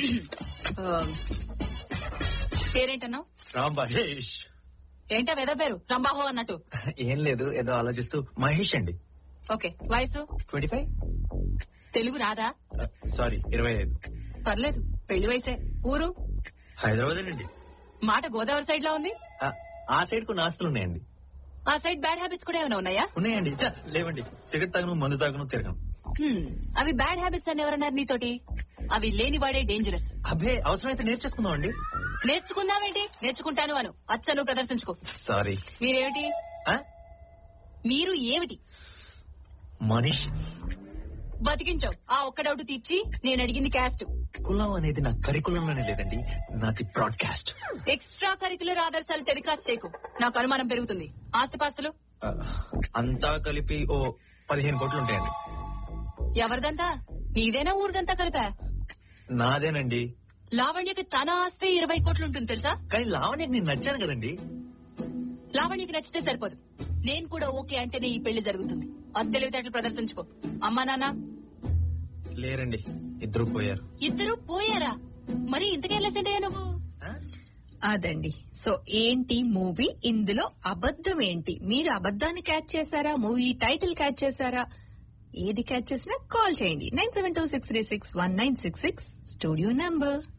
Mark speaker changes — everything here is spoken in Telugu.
Speaker 1: ఆ, పేరేంటన్నావు
Speaker 2: రామ్ మహేష్
Speaker 1: ఏంటా వెద పేరు రంబాహో అన్నట్టు
Speaker 2: ఏం లేదు ఏదో ఆలోచిస్తూ మహేష్ అండి
Speaker 1: ఓకే వయసు
Speaker 2: ట్వంటీ ఫైవ్
Speaker 1: తెలుగు రాదా
Speaker 2: సారీ ఇరవై ఐదు
Speaker 1: పర్లేదు పెళ్లి వయసే ఊరు
Speaker 2: హైదరాబాద్ అండి
Speaker 1: మాట గోదావరి సైడ్ లో ఉంది
Speaker 2: ఆ సైడ్ కొన్ని ఆస్తులు ఉన్నాయండి
Speaker 1: ఆ సైడ్ బ్యాడ్ హ్యాబిట్స్ కూడా ఏమైనా ఉన్నాయా
Speaker 2: ఉన్నాయండి ఛ, లేవండి సిగరెట్ తాగను మందు తాగను తిరగను
Speaker 1: హ్మ్, అవి బ్యాడ్ హ్యాబిట్స్ అని ఎవరన్నారు నీతోటి అవి లేనివాడే డేంజరస్
Speaker 2: అబ్బే అవసరమైతే నేర్చేసుకుందాం అండి
Speaker 1: నేర్చుకుందామేంటి నేర్చుకుంటాను అను అచ్చను ప్రదర్శించుకో
Speaker 2: సారీ
Speaker 1: మీరేమిటి మీరు ఏమిటి
Speaker 2: మనిషి
Speaker 1: బతికించావు ఆ ఒక్క డౌట్ తీర్చి నేను అడిగింది క్యాస్ట్
Speaker 2: కులం అనేది నా కరికులంలోనే లేదండి నాది బ్రాడ్కాస్ట్
Speaker 1: ఎక్స్ట్రా కరికులర్ ఆదర్శాలు టెలికాస్ట్ చేయకు నాకు అనుమానం పెరుగుతుంది ఆస్తిపాస్తులు
Speaker 2: అంతా కలిపి ఓ పదిహేను కోట్లు ఉంటాయండి
Speaker 1: ఎవరిదంతా నీదేనా ఊరిదంతా కలిపా
Speaker 2: నాదేనండి
Speaker 1: లావణ్యకి తన ఆస్తి ఇరవై కోట్లు ఉంటుంది తెలుసా
Speaker 2: కానీ లావణ్యకి నేను నచ్చాను కదండి
Speaker 1: లావణ్యకి నచ్చితే సరిపోదు నేను కూడా ఓకే అంటేనే ఈ పెళ్లి జరుగుతుంది అద్దెలివితేటలు ప్రదర్శించుకో అమ్మా నాన్న
Speaker 2: లేరండి ఇద్దరు పోయారు
Speaker 1: ఇద్దరు పోయారా మరి ఇంతకేం లెసెంట్ అయ్యా నువ్వు
Speaker 3: అదండి సో ఏంటి మూవీ ఇందులో అబద్ధం ఏంటి మీరు అబద్ధాన్ని క్యాచ్ చేశారా మూవీ టైటిల్ క్యాచ్ చేశారా ఏది క్యాచ్ చేసినా కాల్ చేయండి nine seven two six three six one nine six six studio number